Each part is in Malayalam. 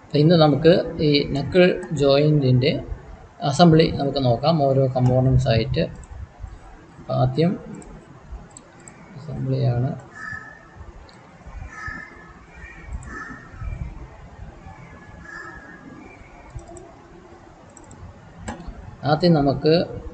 ഇന്ന് നമുക്ക് ഈ നക്കിൾ ജോയിൻറ്റിൻ്റെ അസംബ്ലി നമുക്ക് നോക്കാം ഓരോ കമ്പോണൻസ് ആയിട്ട് അപ്പോൾ ആദ്യം അസംബ്ലിയാണ് ആദ്യം നമുക്ക്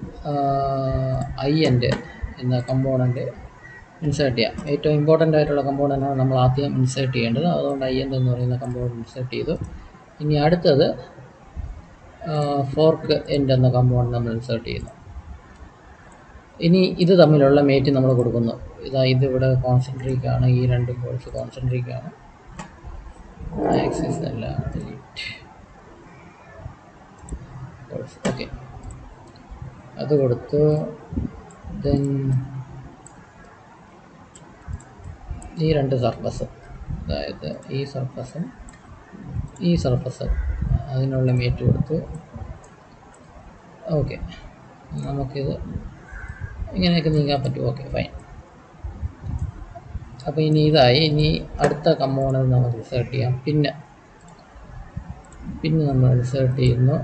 ഐ എൻഡ് എന്ന കമ്പോണൻറ്റ് ഇൻസേർട്ട് ചെയ്യാം ഏറ്റവും ഇമ്പോർട്ടൻ്റ് ആയിട്ടുള്ള കമ്പോണൻ്റാണ് നമ്മൾ ആദ്യം ഇൻസേർട്ട് ചെയ്യേണ്ടത് അതുകൊണ്ട് ഐ എൻഡ് എന്ന് പറയുന്ന കമ്പോണൻറ്റ് ഇൻസേർട്ട് ചെയ്തു ഇനി അടുത്തത് ഫോർക്ക് എൻഡ് എന്ന കമ്പോണൻറ്റ് നമ്മൾ ഇൻസേർട്ട് ചെയ്യുന്നു ഇനി ഇത് തമ്മിലുള്ള മേറ്റ് നമ്മൾ കൊടുക്കുന്നു ഇതാ ഇതിവിടെ കോൺസെൻട്രിക് ആണ് ഈ രണ്ട് ബോൾസ് കോൺസെൻട്രിക് ആണ് ആക്സിസ് അല്ല ഡിലീറ്റ് ബോൾസ് ഓക്കെ അത് കൊടുത്തു ദെൻ ഈ രണ്ട് സർഫസ് അതായത് ഈ സർഫസും ഈ സർഫസും അതിനുള്ള മേറ്റ് കൊടുത്തു ഓക്കെ നമുക്കിത് ഇങ്ങനെയൊക്കെ നീങ്ങാൻ പറ്റും ഓക്കെ ഫൈൻ അപ്പോൾ ഇനി ഇതായി ഇനി അടുത്ത കമ്പോണൻറ്റ് നമുക്ക് ഇൻസേർട്ട് ചെയ്യാം പിന്നെ പിന്നെ നമ്മൾ ഇൻസേർട്ട് ചെയ്യുന്നു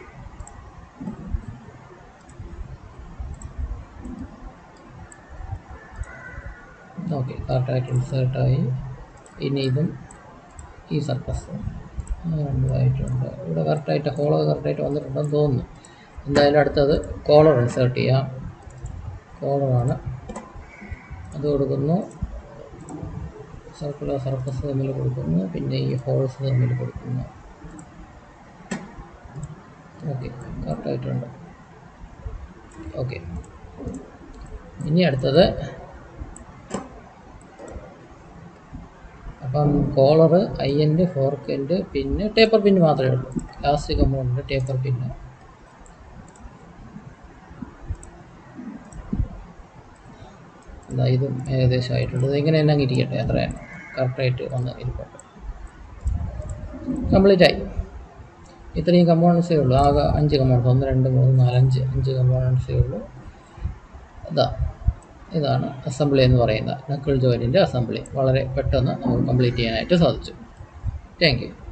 ഓക്കെ കറക്റ്റായിട്ട് ഇൻസേർട്ടായി ഇനി ഇതും ഈ സർഫസ് രണ്ടുമായിട്ടുണ്ട് ഇവിടെ കറക്റ്റായിട്ട് ഹോളോ കറക്റ്റായിട്ട് വന്നിട്ടുണ്ടെന്ന് തോന്നുന്നു എന്തായാലും അടുത്തത് കോളർ ഇൻസേർട്ട് ചെയ്യാം കോളറാണ് അത് കൊടുക്കുന്നു സർക്കുലർ സർഫസ് തമ്മിൽ കൊടുക്കുന്നു പിന്നെ ഈ ഹോൾസ് തമ്മിൽ കൊടുക്കുന്നു ഓക്കെ കറക്റ്റായിട്ടുണ്ട് ഓക്കെ ഇനി അടുത്തത് അപ്പം collar eye end fork end പിന്നെ ടേപ്പർ പിൻ മാത്രമേ ഉള്ളൂ ലാസ്റ്റ് കമ്പോണ്ട് ടേപ്പർ പിന്ന് എന്താ ഇതും ഏകദേശം ആയിട്ടുണ്ട് ഇതിങ്ങനെ തന്നെ ഇരിക്കട്ടെ അത്ര കറക്റ്റായിട്ട് വന്ന് ഇരിപ്പുണ്ട് കംപ്ലീറ്റ് ആയി ഇത്രയും കമ്പോണൻസേ ഉള്ളൂ ആകെ അഞ്ച് കമ്പോണൻസ് ഒന്ന് രണ്ട് മൂന്ന് നാല് അഞ്ച് അഞ്ച് കമ്പോണൻസേ ഉള്ളൂ ഇതാ ഇതാണ് അസംബ്ലി എന്ന് പറയുന്ന നക്കിൾ ജോയിൻറ്റിൻ്റെ അസംബ്ലി വളരെ പെട്ടെന്ന് നമുക്ക് കംപ്ലീറ്റ് ചെയ്യാനായിട്ട് സാധിച്ചു താങ്ക് യു